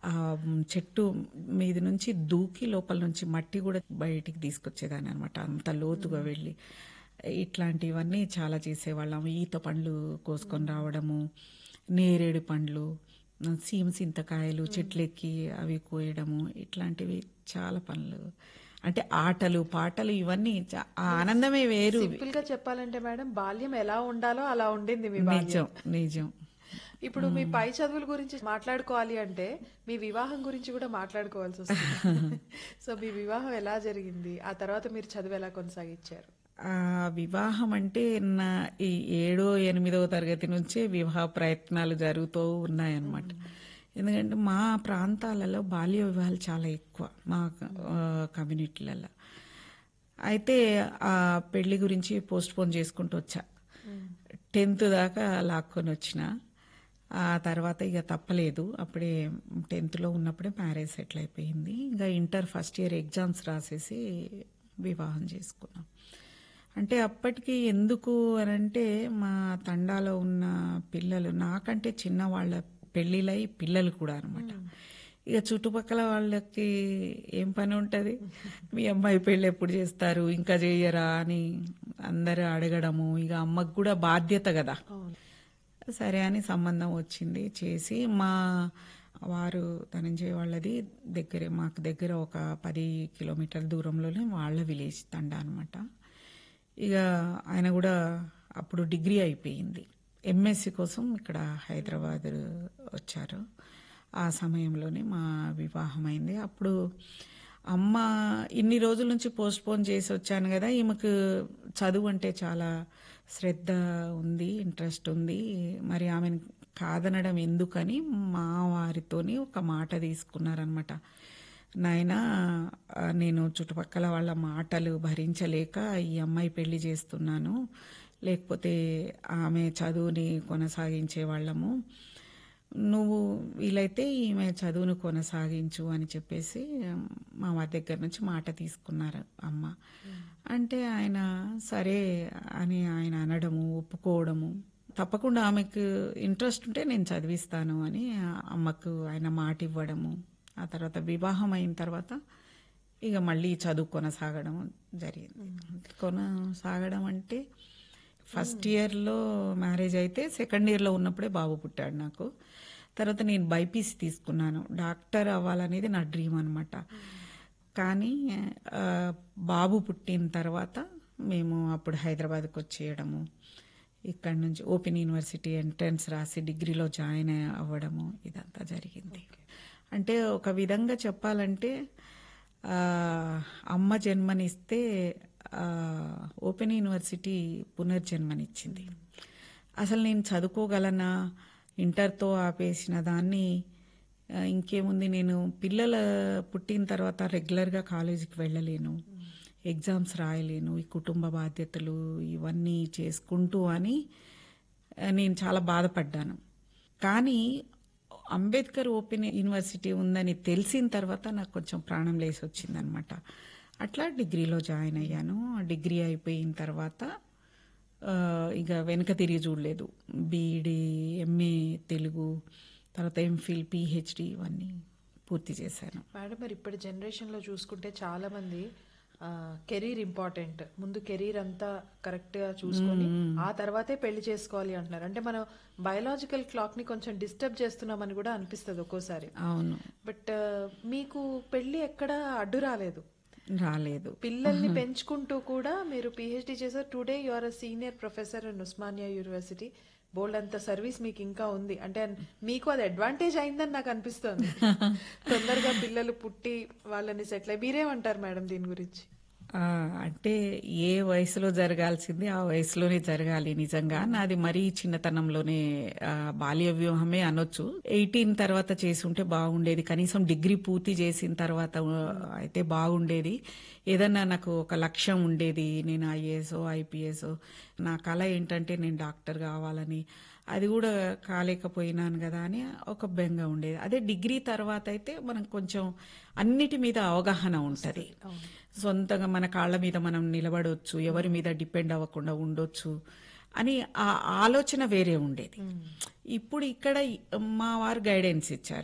ఆ చెట్టు మీద నుంచి దూకి లోపల నుంచి మట్టి కూడా బయటికి తీసుకొచ్చేదాన్ని అనమాట అంత లోతుగా వెళ్ళి ఇట్లాంటివన్నీ చాలా చేసేవాళ్ళం ఈత పండ్లు కోసుకొని రావడము నేరేడు పండ్లు సీమ సింతకాయలు చెట్లెక్కి అవి కోయడము ఇట్లాంటివి చాలా పనులు అంటే ఆటలు పాటలు ఇవన్నీ చా- ఆ ఆనందమే వేరు సింపుల్ గా చెప్పాలంటే మేడం బాల్యం ఎలా ఉండాలో అలా ఉండింది మీ బాల్యం నిజం నిజం ఇప్పుడు మీ పై చదువుల గురించి మాట్లాడుకోవాలి అంటే మీ వివాహం గురించి కూడా మాట్లాడుకోవాల్సి వస్తుంది సో మీ వివాహం ఎలా జరిగింది ఆ తర్వాత మీరు చదువు ఎలా కొనసాగించారు ఆ వివాహం అంటే నా ఈ ఏడో ఎనిమిదవ తరగతి నుంచే వివాహ ప్రయత్నాలు జరుగుతూ ఉన్నాయన్నమాట ఎందుకంటే మా ప్రాంతాలలో బాల్య వివాహాలు చాలా ఎక్కువ మా ఆ, కమ్యూనిటీలలో అయితే ఆ పెళ్లి గురించి పోస్ట్ పోన్ చేసుకుంటూ వచ్చా టెన్త్ దాకా లాక్కొని వచ్చిన ఆ తర్వాత ఇక తప్పలేదు అప్పుడే టెన్త్లో ఉన్నప్పుడే మ్యారేజ్ సెటిల్ అయిపోయింది ఇంకా ఇంటర్ ఫస్ట్ ఇయర్ ఎగ్జామ్స్ రాసేసి వివాహం చేసుకున్నాం అంటే అప్పటికి ఎందుకు అని అంటే మా తండాలో ఉన్న పిల్లలు నాకంటే చిన్న వాళ్ళ పెళ్ళిళ్ళై పిల్లలు కూడా అనమాట ఇక చుట్టుపక్కల వాళ్ళకి ఏం పని ఉంటుంది మీ అమ్మాయి పెళ్ళి ఎప్పుడు చేస్తారు ఇంకా చేయరా అని అందరూ అడగడము ఇక అమ్మకు కూడా బాధ్యత కదా సరే అని సంబంధం వచ్చింది చేసి మా వారు ధనంజయ వాళ్ళది దగ్గరే మాకు దగ్గర ఒక పది కిలోమీటర్ల దూరంలోనే వాళ్ళ విలేజ్ తండా అనమాట ఇక ఆయన కూడా అప్పుడు డిగ్రీ అయిపోయింది ఎంఎస్సి కోసం ఇక్కడ హైదరాబాద్ వచ్చారు ఆ సమయంలోనే మా వివాహం అయింది అప్పుడు అమ్మ ఇన్ని రోజుల నుంచి పోస్ట్ పోన్ చేసి వచ్చాను కదా ఈమెకు చదువు అంటే చాలా శ్రద్ధ ఉంది ఇంట్రెస్ట్ ఉంది మరి ఆమెను కాదనడం ఎందుకని మా వారితోని ఒక మాట తీసుకున్నారనమాట నాయనా ఆ, నేను చుట్టుపక్కల వాళ్ళ మాటలు భరించలేక ఈ అమ్మాయి పెళ్లి చేస్తున్నాను లేకపోతే ఆమె చదువుని కొనసాగించే వాళ్ళము నువ్వు వీలైతే ఈమె చదువును కొనసాగించు అని చెప్పేసి మా వారి దగ్గర నుంచి మాట తీసుకున్నారు అమ్మ అంటే ఆయన సరే అని ఆయన అనడము ఒప్పుకోవడము తప్పకుండా ఆమెకు ఇంట్రెస్ట్ ఉంటే నేను చదివిస్తాను అని ఆ అమ్మకు ఆయన మాట ఇవ్వడము ఆ తర్వాత వివాహం అయిన తర్వాత ఇక మళ్ళీ చదువు కొనసాగడం జరిగింది కొనసాగడం అంటే ఫస్ట్ ఇయర్లో మ్యారేజ్ అయితే సెకండ్ ఇయర్లో ఉన్నప్పుడే బాబు పుట్టాడు నాకు తర్వాత నేను బైపీసీ తీసుకున్నాను డాక్టర్ అవ్వాలనేది నా డ్రీమ్ అనమాట కానీ ఆ, బాబు పుట్టిన తర్వాత మేము అప్పుడు హైదరాబాద్కి వచ్చేయడము ఇక్కడ నుంచి ఓపెన్ యూనివర్సిటీ ఎంట్రన్స్ రాసి డిగ్రీలో జాయిన్ అవ్వడము ఇదంతా జరిగింది అంటే ఒక విధంగా చెప్పాలంటే ఆ, అమ్మ జన్మనిస్తే ఆ, ఓపెన్ యూనివర్సిటీ పునర్జన్మనిచ్చింది అసలు నేను చదువుకోగలనా ఇంటర్తో ఆపేసిన దాన్ని ఆ, ఇంకేముంది నేను పిల్లల పుట్టిన తర్వాత రెగ్యులర్గా కాలేజీకి వెళ్ళలేను ఎగ్జామ్స్ రాయలేను ఈ కుటుంబ బాధ్యతలు ఇవన్నీ చేసుకుంటూ అని ఆ, నేను చాలా బాధపడ్డాను కానీ అంబేద్కర్ ఓపెన్ యూనివర్సిటీ ఉందని తెలిసిన తర్వాత నాకు కొంచెం ప్రాణం లేసి వచ్చిందనమాట అట్లా డిగ్రీలో జాయిన్ అయ్యాను ఆ డిగ్రీ అయిపోయిన తర్వాత ఆ, ఇక వెనక తిరిగి చూడలేదు బీఈడి ఎంఏ తెలుగు తర్వాత ఎంఫిల్ పిహెచ్డి ఇవన్నీ పూర్తి చేశాను మేడం మరి ఇప్పటి జనరేషన్ లో చూసుకుంటే చాలా మంది కెరీర్ ఇంపార్టెంట్ ముందు కెరీర్ అంతా కరెక్ట్ గా చూసుకొని ఆ తర్వాతే పెళ్లి చేసుకోవాలి అంటున్నారు అంటే మనం బయలాజికల్ క్లాక్ ని కొంచెం డిస్టర్బ్ చేస్తున్నామని కూడా అనిపిస్తుంది ఒక్కోసారి అవును బట్ మీకు పెళ్లి ఎక్కడ అడ్డు రాలేదు రాలేదు పిల్లల్ని పెంచుకుంటూ కూడా మీరు పిహెచ్డి చేశారు today you are a senior professor in Osmania university బోల్డ్ అంత సర్వీస్ మీకు ఇంకా ఉంది అంటే మీకు అది అడ్వాంటేజ్ అయిందని నాకు అనిపిస్తుంది తొందరగా పిల్లలు పుట్టి వాళ్ళని సెటిల్ అయ్యి మీరేమంటారు మేడం దీని గురించి ఆ, అంటే ఏ వయసులో జరగాల్సింది ఆ వయసులోనే జరగాలి నిజంగా నాది మరీ చిన్నతనంలోనే ఆ, బాల్య వివాహమే అనొచ్చు ఎయిటీన్ తర్వాత చేసి ఉంటే బాగుండేది కనీసం డిగ్రీ పూర్తి చేసిన తర్వాత ఆ, అయితే బాగుండేది ఏదన్నా నాకు ఒక లక్ష్యం ఉండేది నేను ఐఏఎస్ ఐపీఎస్ నా కళ ఏంటంటే నేను డాక్టర్ కావాలని అది కూడా కాలేకపోయినాను కదా అని ఒక బెంగ ఉండేది అదే డిగ్రీ తర్వాత అయితే మనకు కొంచెం అన్నిటి మీద అవగాహన ఉంటుంది సొంతంగా మన కాళ్ళ మీద మనం నిలబడవచ్చు ఎవరి మీద డిపెండ్ అవ్వకుండా ఉండొచ్చు అని ఆ ఆలోచన వేరే ఉండేది ఇప్పుడు ఇక్కడ మా వారు గైడెన్స్ ఇచ్చారు